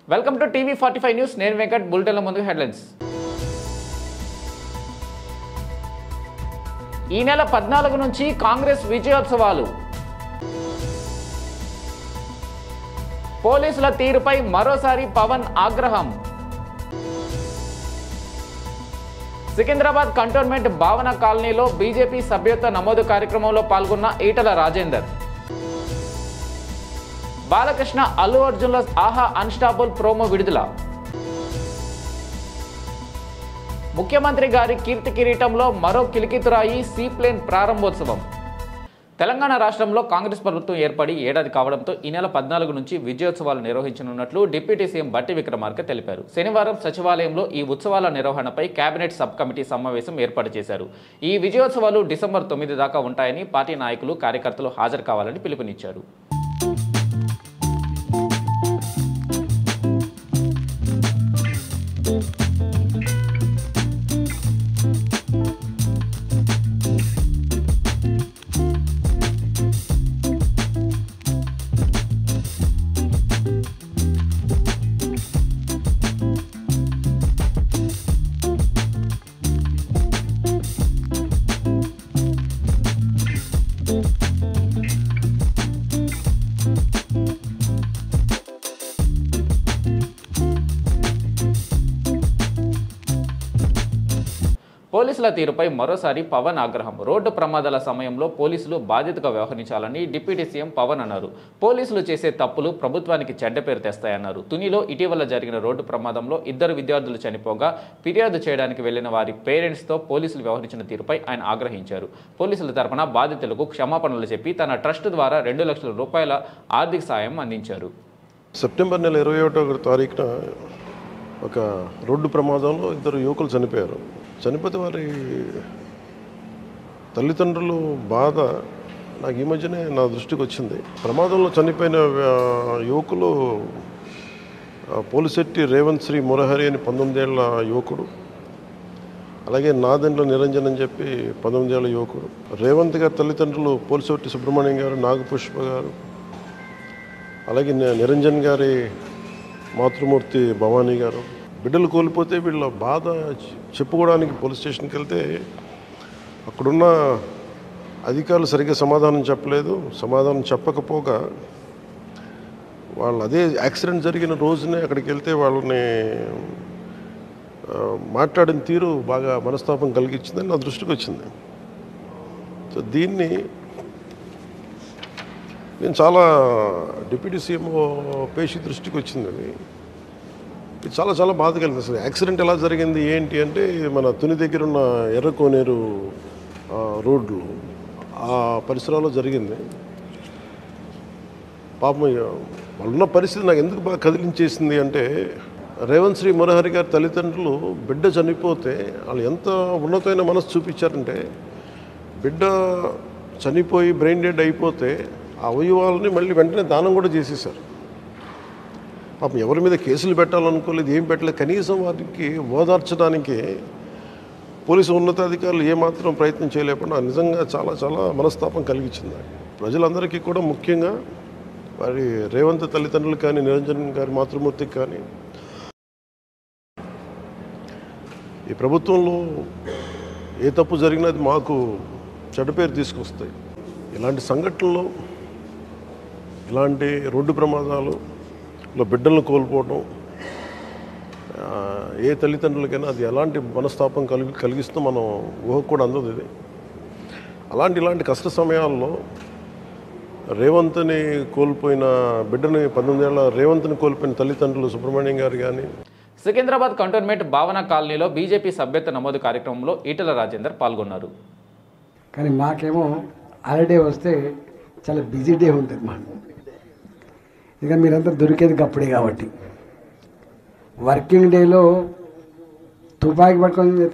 welcome to TV forty five news నేను వెంకట్ బులెటిన్ల ముందుకు headlines ఈ నెల పద్నాలుగు నుంచి కాంగ్రెస్ విజయోత్సవాలు పోలీసుల తీరుపై మరోసారి పవన్ ఆగ్రహం సికింద్రాబాద్ కంటోన్మెంట్ భావన కాలనీలో బీజేపీ సభ్యత్వ నమోదు కార్యక్రమంలో పాల్గొన్న ఈటల రాజేందర్ బాలకృష్ణ అల్లు అర్జున్ల ఆహా అన్స్టాపుల్ ప్రోమో విడుదల ముఖ్యమంత్రి గారి కీర్తి కిరీటంలో మరో కిలికితురాయి సీప్లేన్ ప్రారంభోత్సవం తెలంగాణ రాష్ట్రంలో కాంగ్రెస్ ప్రభుత్వం ఏర్పడి ఏడాది కావడంతో ఈ నెల పద్నాలుగు నుంచి విజయోత్సవాలు నిర్వహించనున్నట్లు డిప్యూటీ సీఎం బట్టి విక్రమార్క తెలిపారు శనివారం సచివాలయంలో ఈ ఉత్సవాల నిర్వహణపై కేబినెట్ సబ్ కమిటీ సమావేశం ఏర్పాటు చేశారు ఈ విజయోత్సవాలు డిసెంబర్ తొమ్మిది దాకా ఉంటాయని పార్టీ నాయకులు కార్యకర్తలు హాజరు కావాలని పిలుపునిచ్చారు పోలీసుల తీరుపై మరోసారి పవన్ ఆగ్రహం రోడ్డు ప్రమాదాల సమయంలో పోలీసులు బాధ్యతగా వ్యవహరించాలని డిప్యూటీ సీఎం పవన్ అన్నారు పోలీసులు చేసే తప్పులు ప్రభుత్వానికి చెడ్డ పేరు తెస్తాయన్నారు తునిలో ఇటీవల జరిగిన రోడ్డు ప్రమాదంలో ఇద్దరు విద్యార్థులు చనిపోగా ఫిర్యాదు చేయడానికి వెళ్లిన వారి పేరెంట్స్తో పోలీసులు వ్యవహరించిన తీరుపై ఆయన ఆగ్రహించారు పోలీసుల తరపున బాధితులకు క్షమాపణలు చెప్పి తన ట్రస్ట్ ద్వారా రెండు లక్షల రూపాయల ఆర్థిక సాయం అందించారు సెప్టెంబర్ నెల ఇరవై ఒకటో తారీఖున ఒక రోడ్డు ప్రమాదంలో ఇద్దరు యువకులు చనిపోయారు చనిపోతే వారి తల్లిదండ్రులు బాధ నాకు ఈ మధ్యనే నా దృష్టికి వచ్చింది ప్రమాదంలో చనిపోయిన ఆ, యువకులు ఆ, పోలిశెట్టి రేవంత్ శ్రీ మురహరి అని పంతొమ్మిదేళ్ల యువకుడు అలాగే నాదెండ్ల నిరంజన్ అని చెప్పి పంతొమ్మిదేళ్ల యువకుడు రేవంత్ గారి తల్లిదండ్రులు పోలిశెట్టి సుబ్రహ్మణ్యం గారు నాగపుష్ప గారు అలాగే ని- నిరంజన్ గారి మాతృమూర్తి భవానీ గారు బిడ్డలు కోల్పోతే వీళ్ళ బాధ చె- చెప్పుకోవడానికి పోలీస్ స్టేషన్కి వెళ్తే అక్కడున్న అధికారులు సరిగ్గా సమాధానం చెప్పలేదు సమాధానం చెప్పకపోగా వాళ్ళు అదే యాక్సిడెంట్ జరిగిన రోజునే అక్కడికి వెళ్తే వాళ్ళని ఆ, మాట్లాడిన తీరు బాగా మనస్తాపం కలిగించిందని నా దృష్టికి వచ్చింది సో దీన్ని నేను చాలా డిప్యూటీ సీఎం పేషి దృష్టికి వచ్చింది అది ఇది చాలా చాలా బాధ కలిగింది అసలు యాక్సిడెంట్ ఎలా జరిగింది ఏంటి అంటే ఇది మన తుని దగ్గర ఉన్న ఎర్రకోనేరు ఆ, రోడ్లు ఆ పరిసరాల్లో జరిగింది పాపం ఇక వాళ్ళున్న పరిస్థితి నాకు ఎందుకు బాగా కదిలించేసింది అంటే రేవంత్ శ్రీ మురహరి గారి తల్లిదండ్రులు బిడ్డ చనిపోతే వాళ్ళు ఎంత ఉన్నతమైన మనసు చూపించారంటే బిడ్డ చనిపోయి బ్రెయిన్ డెడ్ అయిపోతే ఆ అవయవాలని మళ్ళీ వెంటనే దానం కూడా చేసేసారు పాపం ఎవరి మీద కేసులు పెట్టాలనుకోలేదు ఏం పెట్టలేదు కనీసం వారికి ఓదార్చడానికి పోలీసు ఉన్నతాధికారులు ఏమాత్రం ప్రయత్నం చేయలేకుండా నిజంగా చాలా చాలా మనస్తాపం కలిగించింది ప్రజలందరికీ కూడా ముఖ్యంగా వారి రేవంత్ తల్లిదండ్రులు కానీ నిరంజన్ గారి మాతృమూర్తికి కానీ ఈ ప్రభుత్వంలో ఏ తప్పు జరిగినా అది మాకు చెడ్డ పేరు తీసుకొస్తాయి ఇలాంటి సంఘటనలు ఇలాంటి రోడ్డు ప్రమాదాలు ఇలా బిడ్డలను కోల్పోవడం ఆ, ఏ తల్లిదండ్రులకైనా అది ఎలాంటి మనస్తాపం కలిగి కలిగిస్తూ మనం ఊహకు కూడా అందదు ఇది అలాంటి ఇలాంటి కష్ట సమయాల్లో రేవంత్ని కోల్పోయిన బిడ్డని పంతొమ్మిదేళ్ల రేవంత్ని కోల్పోయిన తల్లిదండ్రులు సుబ్రహ్మణ్యం గారు కానీ సికింద్రాబాద్ కంటోన్మెంట్ భావన కాలనీలో బీజేపీ సభ్యత్వ నమోదు కార్యక్రమంలో ఈటల రాజేందర్ పాల్గొన్నారు కానీ మాకేమో హాలిడే వస్తే చాలా బిజీ డే ఉంటుంది మాకు ఇక మీరంతా దొరికేది అప్పుడే కాబట్టి వర్కింగ్ డేలో తుపాకీ పట్టుకొని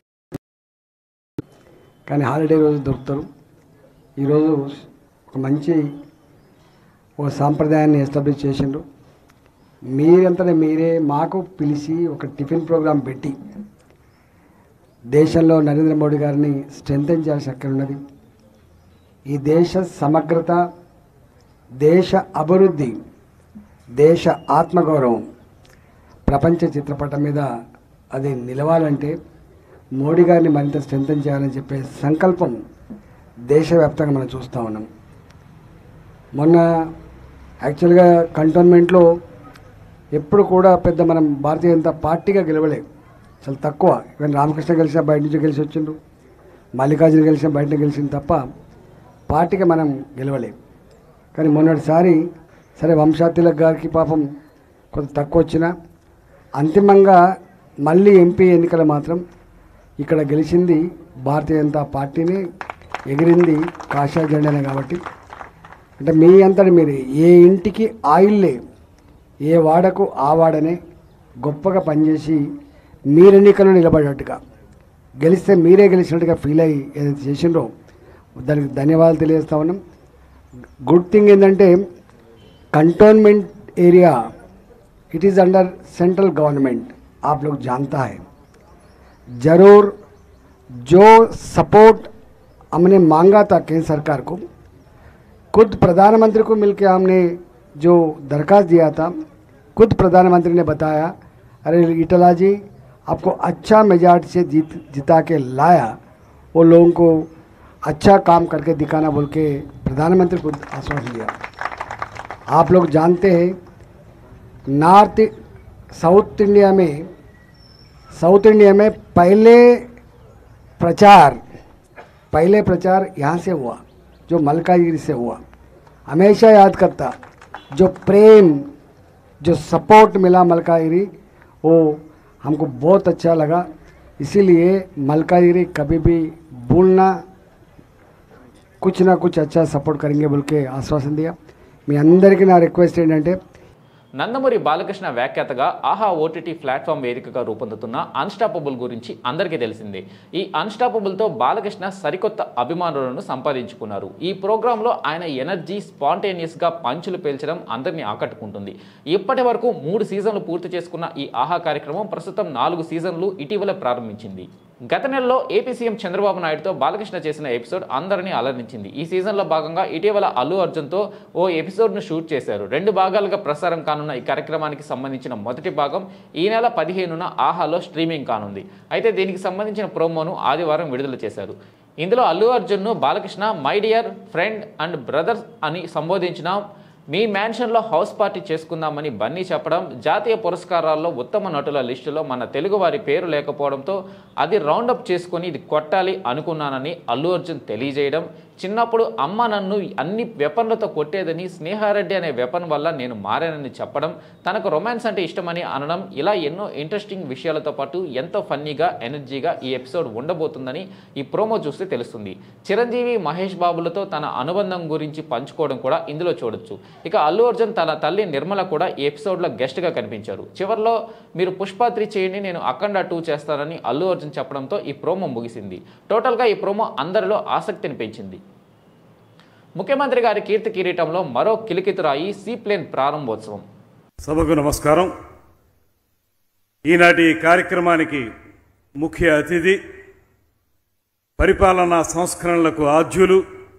కానీ హాలిడే రోజు దొరుకుతారు ఈరోజు ఒక మంచి ఒక సాంప్రదాయాన్ని ఎస్టాబ్లిష్ చేసిండ్రు మీరంతనే మీరే మాకు పిలిచి ఒక టిఫిన్ ప్రోగ్రాం పెట్టి దేశంలో నరేంద్ర మోడీ గారిని స్ట్రెంథెన్ చేయాల్సిన అక్కడ ఉన్నది ఈ దేశ సమగ్రత దేశ అభివృద్ధి దేశ ఆత్మగౌరవం ప్రపంచ చిత్రపటం మీద అది నిలవాలంటే మోడీ గారిని మరింత స్ట్రెంథన్ చేయాలని చెప్పే సంకల్పం దేశవ్యాప్తంగా మనం చూస్తూ ఉన్నాం మొన్న యాక్చువల్గా కంటోన్మెంట్లో ఎప్పుడు కూడా పెద్ద మనం భారతీయ జనతా పార్టీగా గెలవలేం చాలా తక్కువ ఈవెన్ రామకృష్ణ గెలిచిన బయట నుంచి గెలిచి వచ్చిండు మల్లికార్జున గెలిచిన బయట గెలిచింది తప్ప పార్టీగా మనం గెలవలేం కానీ మొన్నటిసారి సరే వంశాతిలక్ గారికి పాపం కొంత తక్కువ వచ్చినా అంతిమంగా మళ్ళీ ఎంపీ ఎన్నికలు మాత్రం ఇక్కడ గెలిచింది భారతీయ జనతా పార్టీని ఎగిరింది కాషాయ జెండానే కాబట్టి అంటే మీ అంతటి మీరు ఏ ఇంటికి ఆయిల్లే ఏ వాడకు ఆ వాడనే గొప్పగా పనిచేసి మీరు ఎన్నికల్లో నిలబడేట్టుగా గెలిస్తే మీరే గెలిచినట్టుగా ఫీల్ అయ్యి ఏదైతే చేసిండ్రో దానికి ధన్యవాదాలు తెలియజేస్తా ఉన్నాం గుడ్ థింగ్ ఏంటంటే cantonment area it is under central government आप लोग जानता है जरूर जो सपोर्ट हमने मांगा था केंद्र सरकार को खुद प्रधानमंत्री को मिलकर हमने जो दरखास्त दिया था खुद प्रधानमंत्री ने बताया अरे इटला जी आपको अच्छा मेजॉरिटी से जीत जिता के लाया वो लोगों को अच्छा काम करके दिखाना बोल के प्रधानमंत्री खुद आश्वासन दिया आप लोग जानते हैं नॉर्थ साउथ इंडिया में साउथ इंडिया में पहले प्रचार पहले प्रचार यहाँ से हुआ जो मलकागिरी से हुआ हमेशा याद करता जो प्रेम जो सपोर्ट मिला मलकागिरी वो हमको बहुत अच्छा लगा इसीलिए मलकागिरी कभी भी भूलना कुछ ना कुछ अच्छा सपोर्ट करेंगे बोल के आश्वासन दिया మీ అందరికీ నా రిక్వెస్ట్ ఏంటంటే నందమూరి బాలకృష్ణ వ్యాఖ్యాతగా ఆహా ఓటీటీ ప్లాట్ఫామ్ వేదికగా రూపొందుతున్న అన్స్టాపబుల్ గురించి అందరికీ తెలిసిందే ఈ అన్స్టాపబుల్తో బాలకృష్ణ సరికొత్త అభిమానులను సంపాదించుకున్నారు ఈ ప్రోగ్రాంలో ఆయన ఎనర్జీ స్పాంటేనియస్గా పంచులు పేల్చడం అందరినీ ఆకట్టుకుంటుంది ఇప్పటి వరకు మూడు సీజన్లు పూర్తి చేసుకున్న ఈ ఆహా కార్యక్రమం ప్రస్తుతం నాలుగు సీజన్లు ఇటీవల ప్రారంభించింది గత నెలలో ఏపీ సీఎం చంద్రబాబు నాయుడుతో బాలకృష్ణ చేసిన ఎపిసోడ్ అందరినీ అలరించింది ఈ సీజన్లో భాగంగా ఇటీవల అల్లు అర్జున్తో ఓ ఎపిసోడ్ను షూట్ చేశారు రెండు భాగాలుగా ప్రసారం కానున్న ఈ కార్యక్రమానికి సంబంధించిన మొదటి భాగం ఈ నెల పదిహేనున ఆహాలో స్ట్రీమింగ్ కానుంది అయితే దీనికి సంబంధించిన ప్రోమోను ఆదివారం విడుదల చేశారు ఇందులో అల్లు అర్జున్ను Balakrishna my dear friend and brothers అని సంబోధించిన మీ మ్యాన్షన్లో హౌస్ పార్టీ చేసుకుందామని బన్నీ చెప్పడం జాతీయ పురస్కారాల్లో ఉత్తమ నటుల లిస్టులో మన తెలుగు వారి పేరు లేకపోవడంతో అది రౌండప్ చేసుకొని ఇది కొట్టాలి అనుకున్నానని అల్లు అర్జున్ తెలియజేయడం చిన్నప్పుడు అమ్మ నన్ను అన్ని వెపన్లతో కొట్టేదని స్నేహారెడ్డి అనే వెపన్ వల్ల నేను మారానని చెప్పడం తనకు రొమాన్స్ అంటే ఇష్టమని అనడం ఇలా ఎన్నో ఇంట్రెస్టింగ్ విషయాలతో పాటు ఎంతో ఫన్నీగా ఎనర్జీగా ఈ ఎపిసోడ్ ఉండబోతుందని ఈ ప్రోమో చూస్తే తెలుస్తుంది చిరంజీవి మహేష్ బాబులతో తన అనుబంధం గురించి పంచుకోవడం కూడా ఇందులో చూడొచ్చు ఇక అల్లు అర్జున్ తన తల్లి నిర్మల కూడా ఈ ఎపిసోడ్లో గెస్ట్గా కనిపించారు చివరిలో మీరు పుష్ప త్రీ చేయండి నేను అఖండ టూ చేస్తానని అల్లు అర్జున్ చెప్పడంతో ఈ ప్రోమో ముగిసింది టోటల్గా ఈ ప్రోమో అందరిలో ఆసక్తిని పెంచింది ముఖ్యమంత్రి గారి కీర్తి కిరీటంలో మరో కిలికితురాయి సీప్లేన్ ప్రారంభోత్సవం సభకు నమస్కారం ఈనాటి కార్యక్రమానికి ముఖ్య అతిథి పరిపాలనా సంస్కరణలకు ఆద్యులు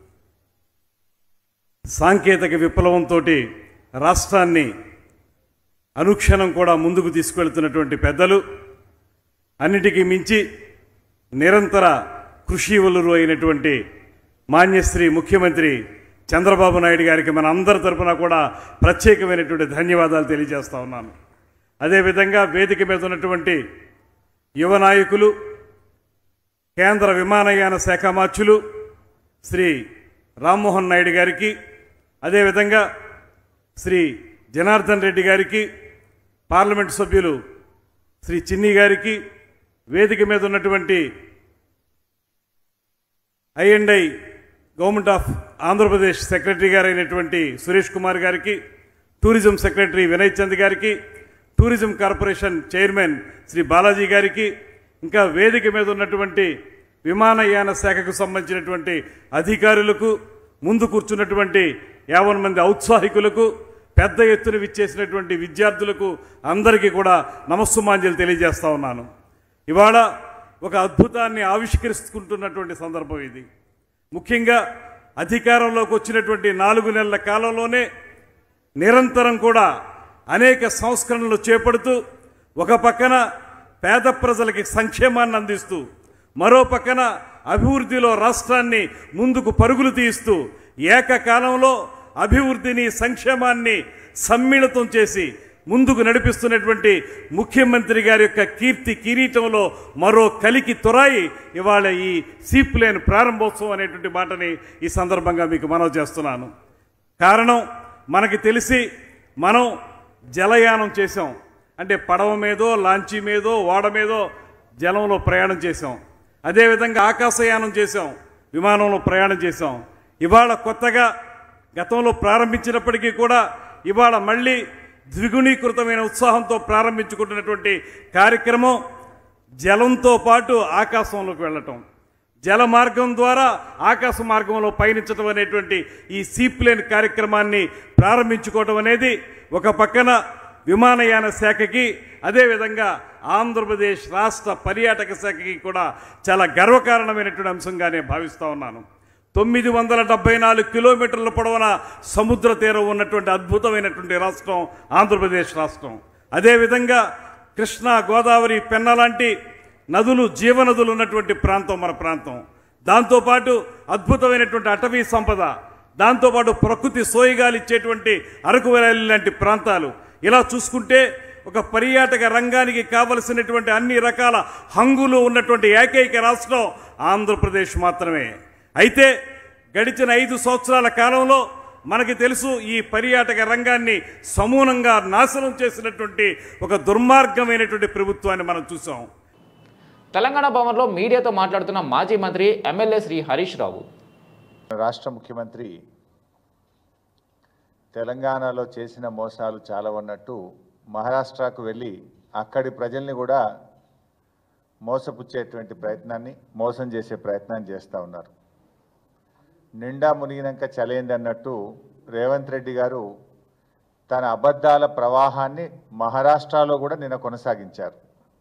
సాంకేతిక విప్లవంతో రాష్ట్రాన్ని అనుక్షణం కూడా ముందుకు తీసుకెళ్తున్నటువంటి పెద్దలు అన్నిటికీ మించి నిరంతర కృషి వలురు అయినటువంటి మాన్యశ్రీ ముఖ్యమంత్రి చంద్రబాబు నాయుడు గారికి మన అందరి తరపున కూడా ప్రత్యేకమైనటువంటి ధన్యవాదాలు తెలియజేస్తా ఉన్నాను అదేవిధంగా వేదిక మీద ఉన్నటువంటి యువ నాయకులు కేంద్ర విమానయాన శాఖ మార్చులు శ్రీ రామ్మోహన్ నాయుడు గారికి అదేవిధంగా శ్రీ జనార్దన్ రెడ్డి గారికి పార్లమెంట్ సభ్యులు శ్రీ చిన్ని గారికి వేదిక మీద ఉన్నటువంటి ఐఎండ్ఐ గవర్నమెంట్ ఆఫ్ ఆంధ్రప్రదేశ్ సెక్రటరీ గారైనటువంటి సురేష్ కుమార్ గారికి టూరిజం సెక్రటరీ వినయ్ చంద్ గారికి tourism corporation chairman Shri Balaji గారికి ఇంకా వేదిక మీద ఉన్నటువంటి విమానయాన శాఖకు సంబంధించినటువంటి అధికారులకు ముందు కూర్చున్నటువంటి యావన్ మంది ఔత్సాహికులకు పెద్ద ఎత్తున విచ్చేసినటువంటి విద్యార్థులకు అందరికీ కూడా నమస్సుమాంజలి తెలియజేస్తా ఉన్నాను ఇవాళ ఒక అద్భుతాన్ని ఆవిష్కరిస్తుకుంటున్నటువంటి సందర్భం ఇది ముఖ్యంగా అధికారంలోకి వచ్చినటువంటి నాలుగు నెలల కాలంలోనే నిరంతరం కూడా అనేక సంస్కరణలు చేపడుతూ ఒక పక్కన పేద ప్రజలకి సంక్షేమాన్ని అందిస్తూ మరో పక్కన అభివృద్ధిలో రాష్ట్రాన్ని ముందుకు పరుగులు తీస్తూ ఏకకాలంలో అభివృద్ధిని సంక్షేమాన్ని సమ్మిళితం చేసి ముందుకు నడిపిస్తున్నటువంటి ముఖ్యమంత్రి గారి యొక్క కీర్తి కిరీటంలో మరో కలికి తొరాయి ఇవాళ ఈ సీప్లేన్ ప్రారంభోత్సవం అనేటువంటి మాటని ఈ సందర్భంగా మీకు మనవి చేస్తున్నాను కారణం మనకి తెలిసి మనం జలయానం చేసాం అంటే పడవ మీదో లాంచీ మీదో ఓడ మీదో జలంలో ప్రయాణం చేసాం అదేవిధంగా ఆకాశయానం చేసాం విమానంలో ప్రయాణం చేసాం ఇవాళ కొత్తగా గతంలో ప్రారంభించినప్పటికీ కూడా ఇవాళ మళ్ళీ ద్విగుణీకృతమైన ఉత్సాహంతో ప్రారంభించుకుంటున్నటువంటి కార్యక్రమం జలంతో పాటు ఆకాశంలోకి వెళ్ళటం జల మార్గం ద్వారా ఆకాశ మార్గంలో పయనించడం అనేటువంటి ఈ సీప్లేన్ కార్యక్రమాన్ని ప్రారంభించుకోవడం అనేది ఒక పక్కన విమానయాన శాఖకి అదేవిధంగా ఆంధ్రప్రదేశ్ రాష్ట్ర పర్యాటక శాఖకి కూడా చాలా గర్వకారణమైనటువంటి అంశంగానే భావిస్తూ ఉన్నాను తొమ్మిది వందల డెబ్బై నాలుగు కిలోమీటర్ల పొడవున సముద్ర తీరం ఉన్నటువంటి అద్భుతమైనటువంటి రాష్ట్రం ఆంధ్రప్రదేశ్ రాష్ట్రం అదేవిధంగా కృష్ణా గోదావరి పెన్న లాంటి నదులు జీవనదులు ఉన్నటువంటి ప్రాంతం మన ప్రాంతం దాంతోపాటు అద్భుతమైనటువంటి అటవీ సంపద దాంతోపాటు ప్రకృతి సోయిగాలు ఇచ్చేటువంటి అరకు వ్యాలీ లాంటి ప్రాంతాలు ఇలా చూసుకుంటే ఒక పర్యాటక రంగానికి కావలసినటువంటి అన్ని రకాల హంగులు ఉన్నటువంటి ఏకైక రాష్ట్రం ఆంధ్రప్రదేశ్ మాత్రమే అయితే గడిచిన ఐదు సంవత్సరాల కాలంలో మనకి తెలుసు ఈ పర్యాటక రంగాన్ని సమూలంగా నాశనం చేసినటువంటి ఒక దుర్మార్గమైనటువంటి ప్రభుత్వాన్ని మనం చూసాం తెలంగాణ భవన్లో మీడియాతో మాట్లాడుతున్న మాజీ మంత్రి ఎమ్మెల్యే శ్రీ హరీష్ రావు రాష్ట్ర ముఖ్యమంత్రి తెలంగాణలో చేసిన మోసాలు చాలా ఉన్నట్టు మహారాష్ట్రకు వెళ్ళి అక్కడి ప్రజల్ని కూడా మోసపుచ్చేటువంటి ప్రయత్నాన్ని మోసం చేసే ప్రయత్నాన్ని చేస్తూ ఉన్నారు నిండా మునిగినాక చలేంది అన్నట్టు రేవంత్ రెడ్డి గారు తన అబద్ధాల ప్రవాహాన్ని మహారాష్ట్రలో కూడా నిన్న కొనసాగించారు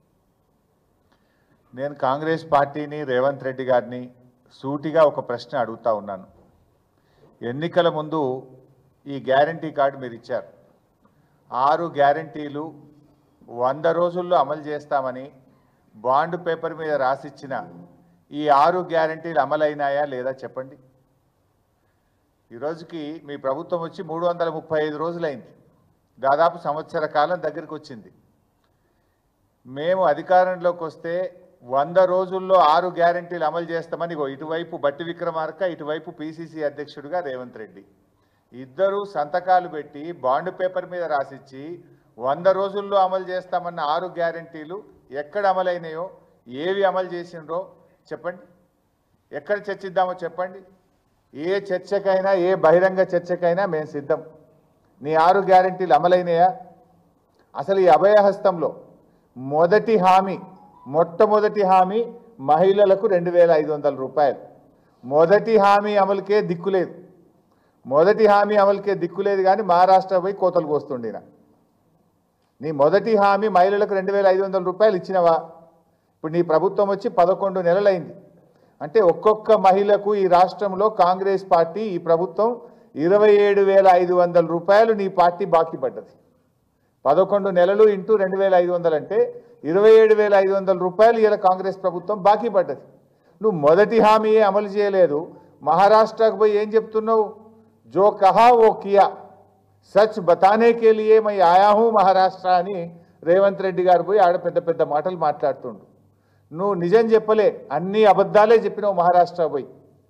నేను కాంగ్రెస్ పార్టీని రేవంత్ రెడ్డి గారిని సూటిగా ఒక ప్రశ్న అడుగుతా ఉన్నాను ఎన్నికల ముందు ఈ గ్యారంటీ కార్డు మీరు ఇచ్చారు ఆరు గ్యారంటీలు వంద రోజుల్లో అమలు చేస్తామని బాండ్ పేపర్ మీద రాసిచ్చిన ఈ ఆరు గ్యారంటీలు అమలైనాయా లేదా చెప్పండి ఈరోజుకి మీ ప్రభుత్వం వచ్చి మూడు వందల ముప్పై ఐదు రోజులైంది దాదాపు సంవత్సర కాలం దగ్గరికి వచ్చింది మేము అధికారంలోకి వస్తే వంద రోజుల్లో ఆరు గ్యారంటీలు అమలు చేస్తామని ఇగో ఇటువైపు బట్టి విక్రమార్క ఇటువైపు పిసిసి అధ్యక్షుడిగా రేవంత్ రెడ్డి ఇద్దరు సంతకాలు పెట్టి బాండ్ పేపర్ మీద రాసిచ్చి వంద రోజుల్లో అమలు చేస్తామన్న ఆరు గ్యారంటీలు ఎక్కడ అమలైనాయో ఏవి అమలు చేసిండ్రో చెప్పండి ఎక్కడ చర్చిద్దామో చెప్పండి ఏ చర్చకైనా ఏ బహిరంగ చర్చకైనా మేము సిద్ధం నీ ఆరు గ్యారంటీలు అమలైనయా అసలు ఈ అభయహస్తంలో మొదటి హామీ మొట్టమొదటి హామీ మహిళలకు రెండు వేల ఐదు వందల రూపాయలు మొదటి హామీ అమలుకే దిక్కులేదు మొదటి హామీ అమలుకే దిక్కులేదు కానీ మహారాష్ట్ర పోయి కోతలు కోస్తుండిన నీ మొదటి హామీ మహిళలకు రెండు వేల ఐదు వందల రూపాయలు ఇచ్చినవా ఇప్పుడు నీ ప్రభుత్వం వచ్చి పదకొండు నెలలైంది అంటే ఒక్కొక్క మహిళకు ఈ రాష్ట్రంలో కాంగ్రెస్ పార్టీ ఈ ప్రభుత్వం ఇరవై ఏడు వేల ఐదు వందల రూపాయలు నీ పార్టీ బాకీ పడ్డది పదకొండు నెలలు ఇంటూ రెండు వేల ఐదు వందలు అంటే ఇరవై ఏడు వేల ఐదు వందల రూపాయలు ఇలా కాంగ్రెస్ ప్రభుత్వం బాకీ పడ్డది నువ్వు మొదటి హామీయే అమలు చేయలేదు మహారాష్ట్రకు పోయి ఏం చెప్తున్నావు జో కహా ఓ కియా సచ్ బతానే కే లియే మై ఆయా హూ మహారాష్ట్ర అని రేవంత్ రెడ్డి గారు పోయి ఆడ పెద్ద పెద్ద మాటలు మాట్లాడుతుండు నువ్వు నిజం చెప్పలే అన్ని అబద్ధాలే చెప్పినావు మహారాష్ట్ర పోయి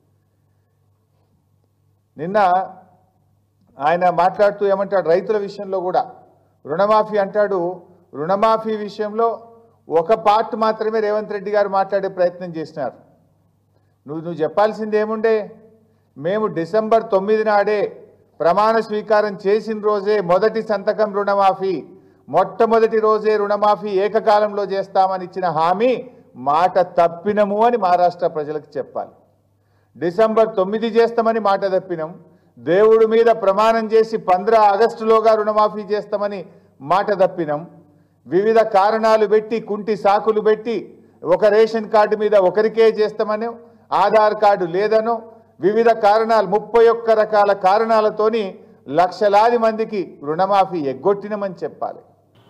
నిన్న ఆయన మాట్లాడుతూ ఏమంటాడు రైతుల విషయంలో కూడా రుణమాఫీ అంటాడు రుణమాఫీ విషయంలో ఒక పార్ట్ మాత్రమే రేవంత్ రెడ్డి గారు మాట్లాడే ప్రయత్నం చేసినారు నువ్వు నువ్వు చెప్పాల్సింది ఏముండే మేము డిసెంబర్ తొమ్మిది నాడే ప్రమాణ స్వీకారం చేసిన రోజే మొదటి సంతకం రుణమాఫీ మొట్టమొదటి రోజే రుణమాఫీ ఏకకాలంలో చేస్తామని ఇచ్చిన హామీ మాట తప్పినము అని మహారాష్ట్ర ప్రజలకు చెప్పాలి డిసెంబర్ తొమ్మిది చేస్తామని మాట తప్పినాం దేవుడి మీద ప్రమాణం చేసి పంద్ర ఆగస్టులోగా రుణమాఫీ చేస్తామని మాట తప్పినాం వివిధ కారణాలు పెట్టి కుంటి సాకులు పెట్టి ఒక రేషన్ కార్డు మీద ఒకరికే చేస్తామని ఆధార్ కార్డు లేదనో వివిధ కారణాలు ముప్పై ఒక్క రకాల కారణాలతోని లక్షలాది మందికి రుణమాఫీ ఎగ్గొట్టినమని చెప్పాలి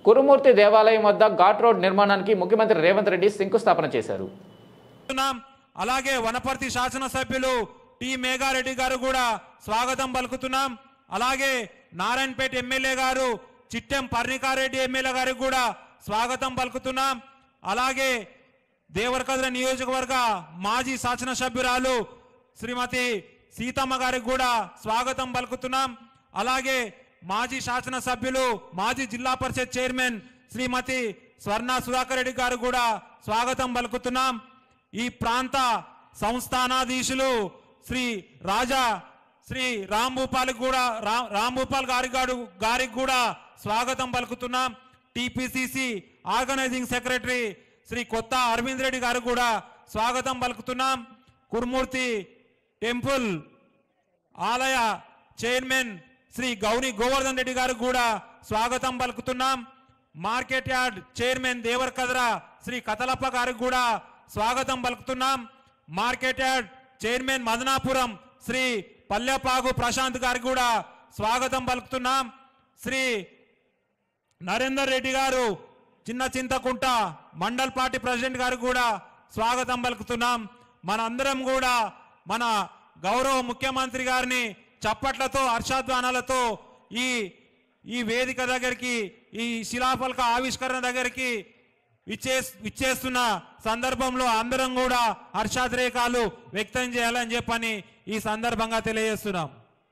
కురుమూర్తి దేవాలయం వద్ద ఘాట్ రోడ్ నిర్మాణానికి ముఖ్యమంత్రి రేవంత్ రెడ్డి శంకుస్థాపన చేశారు పలుకుతున్నాం అలాగే వనపర్తి శాసనసభ్యులు టి మేఘారెడ్డి గారు కూడా స్వాగతం పలుకుతున్నాం అలాగే నారాయణపేట ఎమ్మెల్యే గారు చిట్టెం పర్ణికారెడ్డి ఎమ్మెల్యే గారికి కూడా స్వాగతం పలుకుతున్నాం అలాగే దేవరకద్ర నియోజకవర్గ మాజీ శాసనసభ్యురాలు శ్రీమతి సీతమ్మ గారికి కూడా స్వాగతం పలుకుతున్నాం అలాగే మాజీ శాసనసభ్యులు మాజీ జిల్లా పరిషత్ చైర్మన్ శ్రీమతి స్వర్ణ సుధాకర్ రెడ్డి గారు కూడా స్వాగతం పలుకుతున్నాం ఈ ప్రాంత సంస్థానాధీశులు శ్రీ రాజా శ్రీ రాంభూపాల్ కూడా రా- రాంభూపాల్ గారి గారు గారికి కూడా స్వాగతం పలుకుతున్నాం టిపిసిసి ఆర్గనైజింగ్ సెక్రటరీ శ్రీ కొత్త అరవింద్ రెడ్డి గారు కూడా స్వాగతం పలుకుతున్నాం కురుమూర్తి టెంపుల్ ఆలయ చైర్మన్ శ్రీ గౌరీ గోవర్ధన్ రెడ్డి గారు కూడా స్వాగతం పలుకుతున్నాం మార్కెట్ యార్డ్ చైర్మన్ దేవర్ కదరా శ్రీ కతలప్ప గారికి కూడా స్వాగతం పలుకుతున్నాం market yard chairman Madanapuram Shri Pallepagu Prashanth గారికి కూడా స్వాగతం పలుకుతున్నాం శ్రీ నరేందర్ రెడ్డి గారు చిన్న చింతకుంట మండల్ పార్టీ ప్రెసిడెంట్ గారు కూడా స్వాగతం పలుకుతున్నాం మన అందరం కూడా మన గౌరవ ముఖ్యమంత్రి గారిని చప్పట్లతో హర్షాధ్వానాలతో ఈ ఈ వేదిక దగ్గరికి ఈ శిలాఫలక ఆవిష్కరణ దగ్గరికి ఇచ్చే ఇచ్చేస్తున్న సందర్భంలో అందరం కూడా హర్షాతిరేకాలు వ్యక్తం చేయాలని చెప్పని ఈ సందర్భంగా తెలియజేస్తున్నాం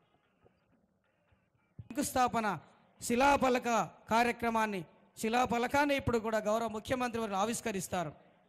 శంకుస్థాపన శిలాఫలక కార్యక్రమాన్ని శిలాఫలకాన్ని ఇప్పుడు కూడా గౌరవ ముఖ్యమంత్రి వారు ఆవిష్కరిస్తారు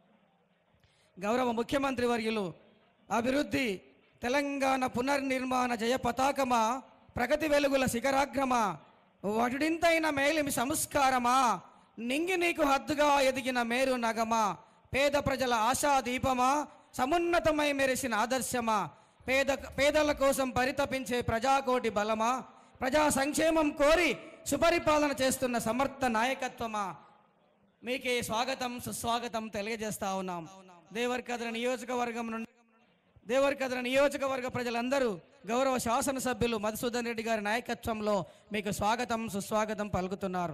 గౌరవ ముఖ్యమంత్రి వర్యులు అభివృద్ధి తెలంగాణ పునర్నిర్మాణ జయ పతాకమా ప్రగతి వెలుగుల శిఖరాగ్రమా వటుడింతైన మేలిమి సంస్కారమా నింగి నీకు హద్దుగా ఎదిగిన మేరు నగమా పేద ప్రజల ఆశా దీపమా సమున్నతమై మెరిసిన ఆదర్శమా పేద పేదల కోసం పరితపించే ప్రజాకోటి బలమా ప్రజా సంక్షేమం కోరి సుపరిపాలన చేస్తున్న సమర్థ నాయకత్వమా మీకే స్వాగతం సుస్వాగతం తెలియజేస్తా ఉన్నాం దేవరకద్ర నియోజకవర్గం నుండి దేవరకద్ర నియోజకవర్గ ప్రజలందరూ గౌరవ శాసనసభ్యులు మధుసూదన్ రెడ్డి గారి నాయకత్వంలో మీకు స్వాగతం సుస్వాగతం పలుకుతున్నారు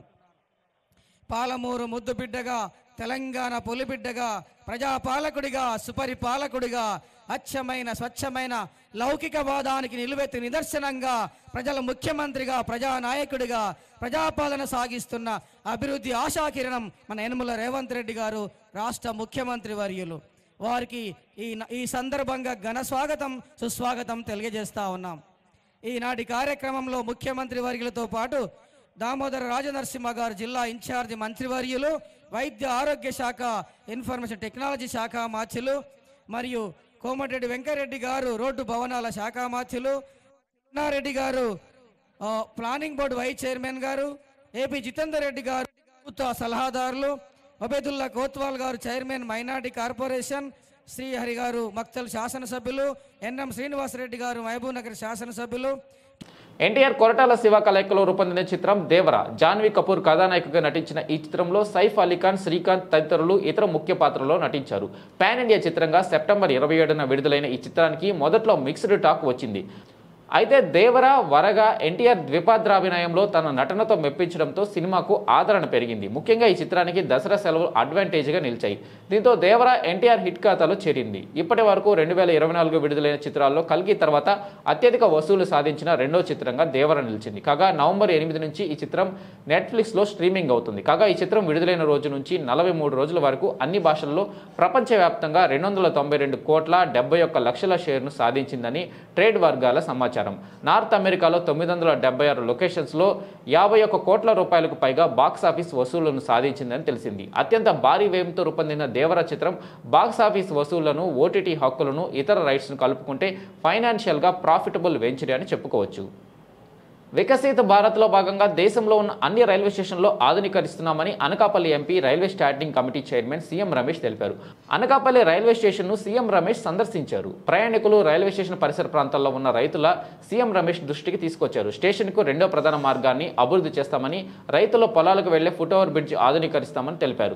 పాలమూరు ముద్దు బిడ్డగా తెలంగాణ పొలిబిడ్డగా ప్రజాపాలకుడిగా సుపరిపాలకుడిగా అచ్చమైన స్వచ్ఛమైన లౌకికవాదానికి నిలువెత్తి నిదర్శనంగా ప్రజల ముఖ్యమంత్రిగా ప్రజానాయకుడిగా ప్రజాపాలన సాగిస్తున్న అభివృద్ధి ఆశాకిరణం మన యనుమల రేవంత్ రెడ్డి గారు రాష్ట్ర ముఖ్యమంత్రి వర్యులు వారికి ఈ ఈ సందర్భంగా ఘన స్వాగతం సుస్వాగతం తెలియజేస్తా ఉన్నాం ఈనాటి కార్యక్రమంలో ముఖ్యమంత్రి వర్యులతో పాటు దామోదర రాజనరసింహ గారు జిల్లా ఇన్ఛార్జి మంత్రివర్యులు వైద్య ఆరోగ్య శాఖ ఇన్ఫర్మేషన్ టెక్నాలజీ శాఖ మాధ్యులు మరియు కోమటిరెడ్డి వెంకరెడ్డి గారు రోడ్డు భవనాల శాఖ మాధ్యులు రెడ్డి గారు ఆ, ప్లానింగ్ బోర్డు వైస్ చైర్మన్ గారు ఏపీ జితేందర్ రెడ్డి గారు ప్రభుత్వ సలహాదారులు ఒబేదుల్లా కోత్వాల్ గారు చైర్మన్ మైనార్టీ కార్పొరేషన్ శ్రీహరి గారు మక్తల్ శాసనసభ్యులు ఎన్ఎం శ్రీనివాసరెడ్డి గారు మహబూబ్ నగర్ శాసనసభ్యులు ఎన్టీఆర్ కొరటాల శివ కలయికలో రూపొందిన చిత్రం దేవర జాన్వీ కపూర్ కథానాయికగా నటించిన ఈ చిత్రంలో సైఫ్ అలీ ఖాన్ శ్రీకాంత్ తదితరులు ఇతర ముఖ్య పాత్రలో నటించారు పాన్ ఇండియా చిత్రంగా సెప్టెంబర్ ఇరవై ఏడున విడుదలైన ఈ చిత్రానికి మొదట్లో మిక్స్డ్ టాక్ వచ్చింది అయితే దేవర వరగా ఎన్టీఆర్ ద్విపాద్రాభినయంలో తన నటనతో మెప్పించడంతో సినిమాకు ఆదరణ పెరిగింది ముఖ్యంగా ఈ చిత్రానికి దసరా సెలవులు అడ్వాంటేజ్గా నిలిచాయి దీంతో దేవర ఎన్టీఆర్ హిట్ ఖాతాలో చేరింది ఇప్పటి వరకు రెండు వేల ఇరవై నాలుగు విడుదలైన చిత్రాల్లో కల్కి తర్వాత అత్యధిక వసూలు సాధించిన రెండో చిత్రంగా దేవర నిలిచింది కాగా నవంబర్ ఎనిమిది నుంచి ఈ చిత్రం నెట్ఫ్లిక్స్లో స్ట్రీమింగ్ అవుతుంది కాగా ఈ చిత్రం విడుదలైన రోజు నుంచి నలభై మూడు రోజుల వరకు అన్ని భాషల్లో ప్రపంచవ్యాప్తంగా రెండు వందల తొంభై రెండు కోట్ల డెబ్బై ఒక్క లక్షల షేర్ను సాధించిందని ట్రేడ్ వర్గాల సమాచారం నార్త్ అమెరికాలో తొమ్మిది వందల డెబ్బై ఆరు లొకేషన్స్లో యాభై ఒక్క కోట్ల రూపాయలకు పైగా బాక్స్ ఆఫీస్ వసూళ్లను సాధించిందని తెలిసింది అత్యంత భారీ వ్యయంతో రూపొందిన దేవర చిత్రం బాక్స్ ఆఫీస్ వసూళ్లను ఓటీటీ హక్కులను ఇతర రైట్స్ను కలుపుకుంటే ఫైనాన్షియల్గా ప్రాఫిటబుల్ వెంచరీ అని చెప్పుకోవచ్చు వికసిత భారత్లో భాగంగా దేశంలో ఉన్న అన్ని రైల్వే స్టేషన్లో ఆధునీకరిస్తున్నామని Anakapalli MP railway standing committee chairman CM Ramesh తెలిపారు అనకాపల్లి రైల్వే స్టేషన్ను సీఎం రమేష్ సందర్శించారు ప్రయాణికులు రైల్వే స్టేషన్ పరిసర ప్రాంతాల్లో ఉన్న రైతుల సీఎం రమేష్ దృష్టికి తీసుకొచ్చారు స్టేషన్కు రెండో ప్రధాన మార్గాన్ని అభివృద్ధి చేస్తామని రైతుల పొలాలకు వెళ్లే ఫుట్ ఓవర్ బ్రిడ్జ్ ఆధునీకరిస్తామని తెలిపారు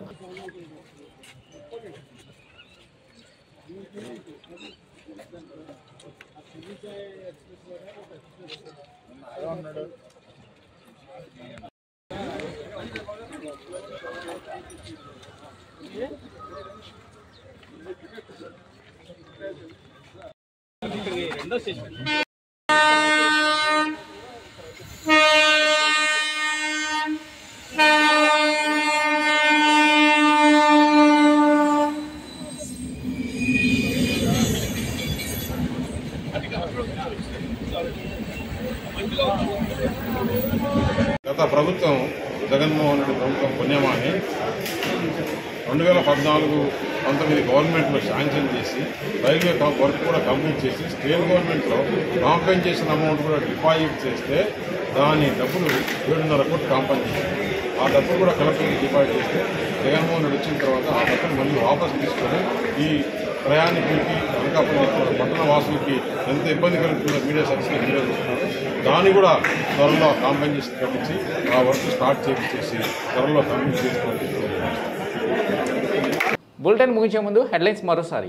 గత ప్రభుత్వం జగన్మోహన్ రెడ్డి ప్రభుత్వం పుణ్యమాని రెండు వేల పద్నాలుగు పంతొమ్మిది గవర్నమెంట్లో శాంక్షన్ చేసి రైల్వే కం- వర్క్ కూడా కంప్లీట్ చేసి స్టేట్ గవర్నమెంట్లో కాంపెన్సేషన్ అమౌంట్ కూడా డిపాజిట్ చేస్తే దాని డబ్బులు ఏడున్నర కోట్లు కాంపెన్సేషన్ ఆ డబ్బులు కూడా కలెక్టర్కి డిపాజిట్ చేస్తే జగన్మోహన్ రెడ్డి వచ్చిన తర్వాత ఆ డబ్బులు మళ్ళీ వాపస్ తీసుకొని ఈ ప్రయాణికులకి అనకాపల్లి పట్టణ వాసులకి ఎంత ఇబ్బంది కలుగుతుందో మీడియా సర్వీస్కి మీడియా చూస్తున్నారు దాన్ని కూడా త్వరలో కాంపెన్సేషన్ కట్టించి ఆ వర్క్ స్టార్ట్ చేసి త్వరలో కంప్లీట్ చేసుకోవాలి బులెటిన్ ముగించే ముందు హెడ్లైన్స్ మరోసారి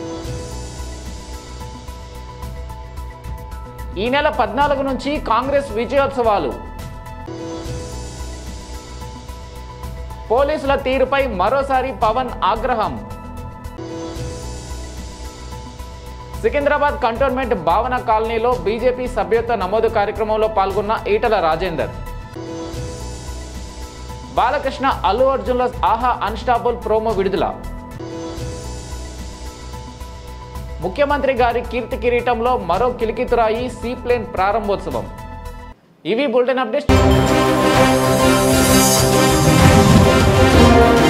ఈ నెల పద్నాలుగు నుంచి కాంగ్రెస్ విజయోత్సవాలు పోలీసుల తీరుపై మరోసారి పవన్ ఆగ్రహం సికింద్రాబాద్ కంటోన్మెంట్ భావన కాలనీలో బీజేపీ సభ్యత్వ నమోదు కార్యక్రమంలో పాల్గొన్న ఈటల రాజేందర్ బాలకృష్ణ అల్లు అర్జున్ల ఆహా అన్స్టాపుల్ ప్రోమో విడుదల ముఖ్యమంత్రి గారి కీర్తి కిరీటంలో మరో కిలికితురాయి సీప్లేన్ ప్రారంభోత్సవం ఇవి బులెటిన్ అప్డేట్స్